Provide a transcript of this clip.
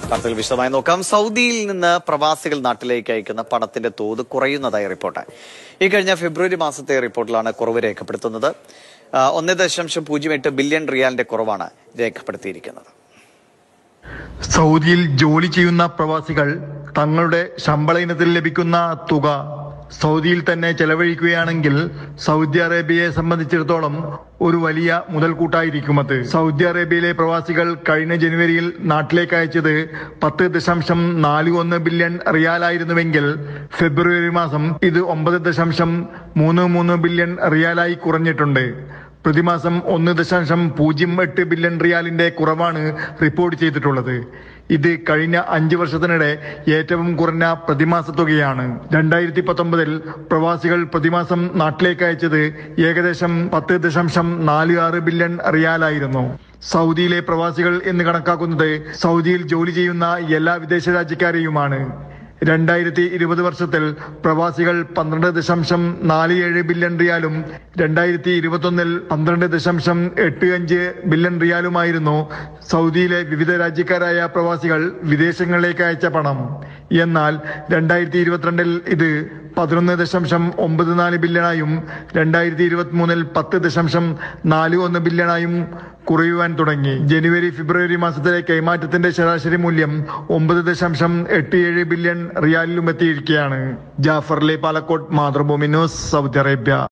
വാർത്തകൾ വിശദമായി നോക്കാം സൗദിയിൽ നിന്ന് പ്രവാസികൾ നാട്ടിലേക്ക് അയക്കുന്ന പണത്തിന്റെ തോത് കുറയുന്നതായി റിപ്പോർട്ട് ഈ കഴിഞ്ഞ ഫെബ്രുവരി മാസത്തെ റിപ്പോർട്ടിലാണ് കുറവ് രേഖപ്പെടുത്തുന്നത് ആ, ഒന്ന് ദശാംശം പൂജ്യം എട്ട് ബില്യൺ റിയാലിന്റെ കുറവാണ് രേഖപ്പെടുത്തിയിരിക്കുന്നത് സൗദിയിൽ ജോലി ചെയ്യുന്ന പ്രവാസികൾ തങ്ങളുടെ ശമ്പള ഇനത്തിൽ ലഭിക്കുന്ന തുക സൗദിയിൽ തന്നെ ചെലവഴിക്കുകയാണെങ്കിൽ സൗദി അറേബ്യയെ സംബന്ധിച്ചിടത്തോളം ഒരു വലിയ മുതൽക്കൂട്ടായിരിക്കും അത് സൗദി അറേബ്യയിലെ പ്രവാസികൾ കഴിഞ്ഞ ജനുവരിയിൽ നാട്ടിലേക്ക് അയച്ചത് പത്ത് ദശാംശം നാല് ഒന്ന് ബില്യൺ റിയാലായിരുന്നുവെങ്കിൽ ഫെബ്രുവരി മാസം ഇത് ഒമ്പത് ദശാംശം മൂന്ന് മൂന്ന് ബില്യൺ റിയാലായി കുറഞ്ഞിട്ടുണ്ട് പ്രതിമാസം ഒന്ന് ദശാംശം പൂജ്യം എട്ട് ബില്യൺ റിയാലിന്റെ കുറവാണ് റിപ്പോർട്ട് ചെയ്തിട്ടുള്ളത് ഇത് കഴിഞ്ഞ അഞ്ച് വർഷത്തിനിടെ ഏറ്റവും കുറഞ്ഞ പ്രതിമാസ തുകയാണ് രണ്ടായിരത്തി പത്തൊമ്പതിൽ പ്രവാസികൾ പ്രതിമാസം നാട്ടിലേക്ക് അയച്ചത് ഏകദേശം പത്ത് ദശാംശം നാല് ആറ് ബില്യൺ റിയാലായിരുന്നു സൗദിയിലെ പ്രവാസികൾ എന്ന് കണക്കാക്കുന്നത് സൗദിയിൽ ജോലി ചെയ്യുന്ന എല്ലാ വിദേശ രാജ്യക്കാരെയുമാണ് രണ്ടായിരത്തി ഇരുപത് വർഷത്തിൽ പ്രവാസികൾ പന്ത്രണ്ട് ദശാംശം നാല് ഏഴ് ബില്യൺ റിയാലും രണ്ടായിരത്തി ഇരുപത്തൊന്നിൽ പന്ത്രണ്ട് ദശാംശം എട്ട് അഞ്ച് ബില്യൺ റിയാലുമായിരുന്നു സൗദിയിലെ വിവിധ രാജ്യക്കാരായ പ്രവാസികൾ വിദേശങ്ങളിലേക്ക് അയച്ച പണം എന്നാൽ രണ്ടായിരത്തി ഇരുപത്തിരണ്ടിൽ ഇത് പതിനൊന്ന് ദശാംശം ഒമ്പത് നാല് ബില്യണായും രണ്ടായിരത്തി ഇരുപത്തി മൂന്നിൽ പത്ത് ദശാംശം നാല് ഒന്ന് ബില്യണായും കുറയുവാൻ തുടങ്ങി ജനുവരി ഫെബ്രുവരി മാസത്തിലെ കൈമാറ്റത്തിന്റെ ശരാശരി മൂല്യം ഒമ്പത് ദശാംശം എട്ട് ഏഴ് ബില്യൺ റിയാലിലും എത്തിയിരിക്കുകയാണ് ജാഫർലെ Palakkot Mathrubhumi news Saudi Arabia